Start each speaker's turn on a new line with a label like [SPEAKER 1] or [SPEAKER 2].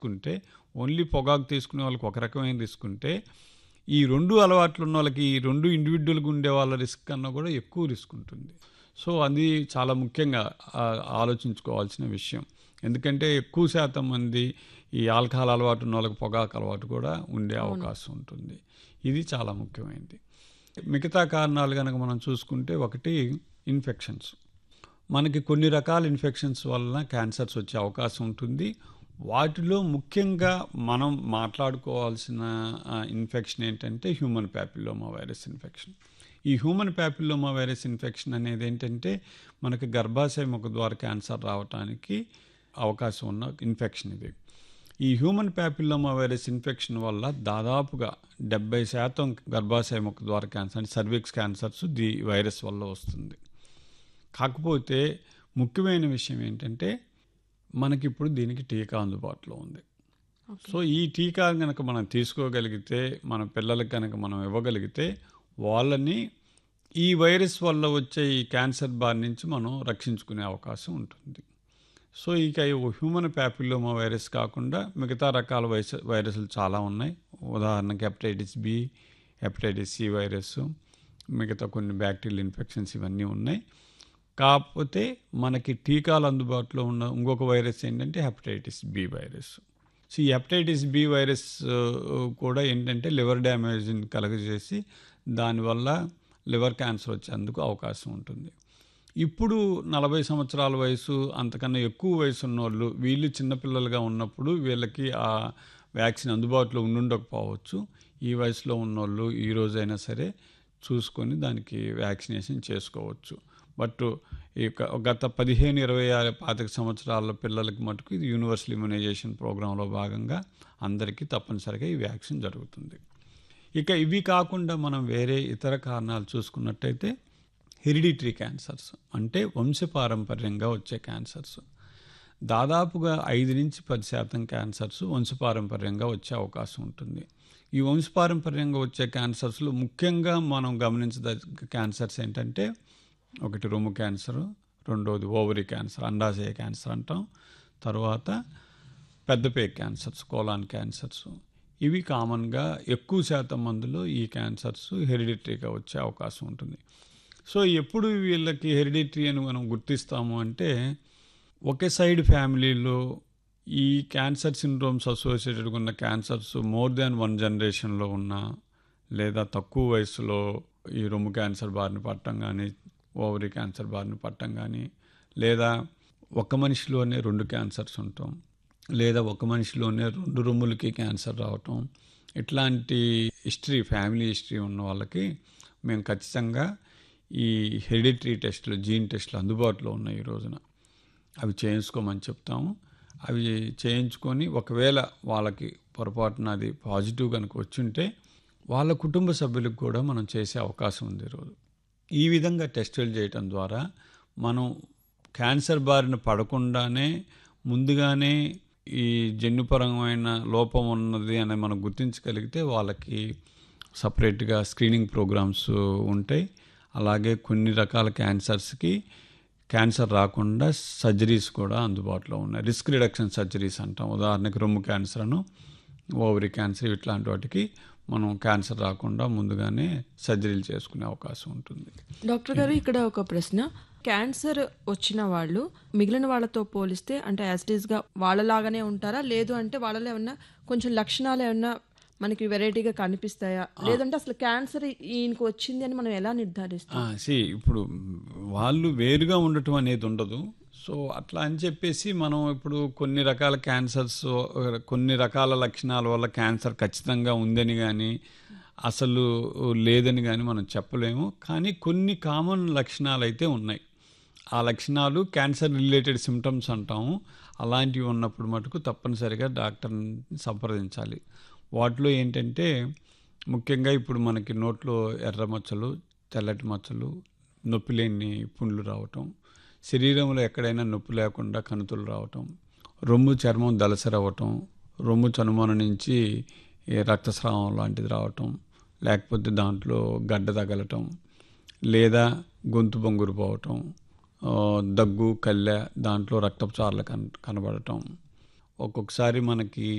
[SPEAKER 1] తీసుకుంటే ఓన్లీ పొగాకు తీసుకునే వాళ్ళకి ఒక రకమైన రిస్క్ ఉంటే ఈ రెండు అలవాట్లు ఉన్న వాళ్ళకి ఈ రెండు ఇండివిజువల్గా ఉండే వాళ్ళ రిస్క్ కన్నా కూడా ఎక్కువ రిస్క్ ఉంటుంది సో అది చాలా ముఖ్యంగా ఆ, ఆలోచించుకోవాల్సిన విషయం ఎందుకంటే ఎక్కువ శాతం మంది ఈ ఆల్కహాల్ అలవాటు ఉన్న వాళ్ళకి పొగాకు అలవాటు కూడా ఉండే అవకాశం ఉంటుంది ఇది చాలా ముఖ్యమైనది మిగతా కారణాలు కనుక మనం చూసుకుంటే ఒకటి ఇన్ఫెక్షన్స్ మనకి కొన్ని రకాల ఇన్ఫెక్షన్స్ వలన క్యాన్సర్స్ వచ్చే అవకాశం ఉంటుంది వాటిలో ముఖ్యంగా మనం మాట్లాడుకోవాల్సిన ఇన్ఫెక్షన్ ఏంటంటే హ్యూమన్ ప్యాపిల్లోమా వైరస్ ఇన్ఫెక్షన్ ఈ హ్యూమన్ ప్యాపిల్లోమా వైరస్ ఇన్ఫెక్షన్ అనేది ఏంటంటే మనకి గర్భాశయ ముఖ ద్వారా క్యాన్సర్ రావడానికి అవకాశం ఉన్న ఇన్ఫెక్షన్ ఇది ఈ హ్యూమన్ ప్యాపిల్లోమా వైరస్ ఇన్ఫెక్షన్ వల్ల దాదాపుగా డెబ్బై శాతం గర్భాశయ ముఖ ద్వారా క్యాన్సర్ అంటే సర్విక్స్ క్యాన్సర్స్ ది వైరస్ వల్ల వస్తుంది కాకపోతే ముఖ్యమైన విషయం ఏంటంటే మనకిప్పుడు దీనికి టీకా అందుబాటులో ఉంది సో ఈ టీకా కనుక మనం తీసుకోగలిగితే మన పిల్లలకి కనుక మనం ఇవ్వగలిగితే వాళ్ళని ఈ వైరస్ వల్ల వచ్చే ఈ క్యాన్సర్ బారి నుంచి మనం రక్షించుకునే అవకాశం ఉంటుంది సో ఇక ఈ హ్యూమన్ ప్యాపిల్లోమా వైరస్ కాకుండా మిగతా రకాల వైరస్ వైరస్లు చాలా ఉన్నాయి ఉదాహరణకి hepatitis B hepatitis C virus మిగతా కొన్ని బ్యాక్టీరియల్ ఇన్ఫెక్షన్స్ ఇవన్నీ ఉన్నాయి కాకపోతే మనకి టీకాలు అందుబాటులో ఉన్న ఇంకొక వైరస్ ఏంటంటే హెపటైటిస్ బి వైరస్ సో ఈ హెపటైటిస్ బి వైరస్ ఆ, కూడా ఏంటంటే లివర్ డ్యామేజ్ని కలగజేసి దానివల్ల లివర్ క్యాన్సర్ వచ్చేందుకు అవకాశం ఉంటుంది ఇప్పుడు నలభై సంవత్సరాల వయసు అంతకన్నా ఎక్కువ వయసు ఉన్నోళ్ళు వీళ్ళు చిన్నపిల్లలుగా ఉన్నప్పుడు వీళ్ళకి ఆ వ్యాక్సిన్ అందుబాటులో ఉండుండకపోవచ్చు ఈ వయసులో ఉన్నోళ్ళు ఈ రోజైనా సరే చూసుకొని దానికి వ్యాక్సినేషన్ చేసుకోవచ్చు బట్ ఈ యొక్క గత పదిహేను ఇరవై ఆరు పాతిక సంవత్సరాల పిల్లలకి మటుకు ఇది యూనివర్సల్ ఇమ్యునైజేషన్ ప్రోగ్రాంలో భాగంగా అందరికీ తప్పనిసరిగా ఈ వ్యాక్సిన్ జరుగుతుంది ఇక ఇవి కాకుండా మనం వేరే ఇతర కారణాలు చూసుకున్నట్టయితే హెరిడిటరీ క్యాన్సర్స్ అంటే వంశపారంపర్యంగా వచ్చే క్యాన్సర్స్ దాదాపుగా ఐదు నుంచి పది శాతం క్యాన్సర్స్ వంశపారంపర్యంగా వచ్చే అవకాశం ఉంటుంది ఈ వంశపారంపర్యంగా వచ్చే క్యాన్సర్స్లో ముఖ్యంగా మనం గమనించదగ్గ క్యాన్సర్స్ ఏంటంటే ఒకటి రొమ్ము క్యాన్సర్ రెండోది ఓవరీ క్యాన్సర్ అండాశయ క్యాన్సర్ అంటాం తర్వాత పెద్దపే క్యాన్సర్స్ కోలాన్ క్యాన్సర్స్ ఇవి కామన్గా ఎక్కువ శాతం మందిలో ఈ క్యాన్సర్స్ హెరిడిటరీగా వచ్చే అవకాశం ఉంటుంది సో ఎప్పుడు వీళ్ళకి హెరిడిటరీ అని మనం గుర్తిస్తాము అంటే ఒకే సైడ్ ఫ్యామిలీలో ఈ క్యాన్సర్ సిండ్రోమ్స్ అసోసియేటెడ్గా ఉన్న క్యాన్సర్స్ మోర్ దాన్ వన్ జనరేషన్లో ఉన్న లేదా తక్కువ వయసులో ఈ రొమ్ము క్యాన్సర్ బారిన పట్టడం కానీ ఓవరీ క్యాన్సర్ బారిన పట్టడం కానీ లేదా ఒక మనిషిలోనే రెండు క్యాన్సర్స్ ఉంటాం లేదా ఒక మనిషిలోనే రెండు రొమ్ములకి క్యాన్సర్ రావటం ఇట్లాంటి హిస్టరీ ఫ్యామిలీ హిస్టరీ ఉన్న వాళ్ళకి మేము ఖచ్చితంగా ఈ హెరిడిటరీ టెస్టులు జీన్ టెస్టులు అందుబాటులో ఉన్నాయి ఈ రోజున అవి చేయించుకోమని చెప్తాము అవి చేయించుకొని ఒకవేళ వాళ్ళకి పొరపాటున అది పాజిటివ్ కనుక వచ్చుంటే వాళ్ళ కుటుంబ సభ్యులకు కూడా మనం చేసే అవకాశం ఉంది ఈరోజు ఈ విధంగా టెస్టులు చేయటం ద్వారా మనం క్యాన్సర్ బారిన పడకుండానే ముందుగానే ఈ జన్యుపరమైన లోపం ఉన్నది అని మనం గుర్తించగలిగితే వాళ్ళకి సపరేట్గా స్క్రీనింగ్ ప్రోగ్రామ్స్ ఉంటాయి అలాగే కొన్ని రకాల క్యాన్సర్స్కి క్యాన్సర్ రాకుండా సర్జరీస్ కూడా అందుబాటులో ఉన్నాయి రిస్క్ రిడక్షన్ సర్జరీస్ అంటాం ఉదాహరణకి రొమ్ము క్యాన్సర్ అను ఓవరీ క్యాన్సర్ ఇట్లాంటి వాటికి మనం క్యాన్సర్ రాకుండా ముందుగానే సర్జరీలు చేసుకునే అవకాశం ఉంటుంది
[SPEAKER 2] డాక్టర్ గారు ఇక్కడ ఒక ప్రశ్న క్యాన్సర్ వచ్చిన వాళ్ళు మిగిలిన వాళ్ళతో పోలిస్తే అంటే యాజ్ ఇట్ గా వాళ్ళలాగానే ఉంటారా లేదు అంటే వాళ్ళలో ఏమన్నా కొంచెం లక్షణాలు ఏమన్నా మనకి వెరైటీగా కనిపిస్తాయా లేదంటే అసలు క్యాన్సర్ ఈయనకు వచ్చింది అని మనం ఎలా నిర్ధారిస్తాం
[SPEAKER 1] సి ఇప్పుడు వాళ్ళు వేరుగా ఉండటం అనేది ఉండదు సో అట్లా అని చెప్పేసి మనం ఇప్పుడు కొన్ని రకాల క్యాన్సర్స్ కొన్ని రకాల లక్షణాల వల్ల క్యాన్సర్ ఖచ్చితంగా ఉందని కానీ అసలు లేదని కానీ మనం చెప్పలేము కానీ కొన్ని కామన్ లక్షణాలు అయితే ఉన్నాయి ఆ లక్షణాలు క్యాన్సర్ రిలేటెడ్ సిమ్టమ్స్ అంటాము అలాంటివి ఉన్నప్పుడు మటుకు తప్పనిసరిగా డాక్టర్ని సంప్రదించాలి వాటిలో ఏంటంటే ముఖ్యంగా ఇప్పుడు మనకి నోట్లో ఎర్ర మచ్చలు తెల్లటి మచ్చలు నొప్పి లేని పుండ్లు రావటం శరీరంలో ఎక్కడైనా నొప్పి లేకుండా కణుతులు రావటం రొమ్ము చర్మం దలసరవ్వటం రొమ్ము చనుమన నుంచి ఈ రక్తస్రావం లాంటిది రావటం లేకపోతే దాంట్లో గడ్డ తగలటం లేదా గొంతు బొంగురు పోవటం ఆ, దగ్గు కళ్ళె దాంట్లో రక్తపు చారలు కన్ కనబడటం ఒక్కొక్కసారి మనకి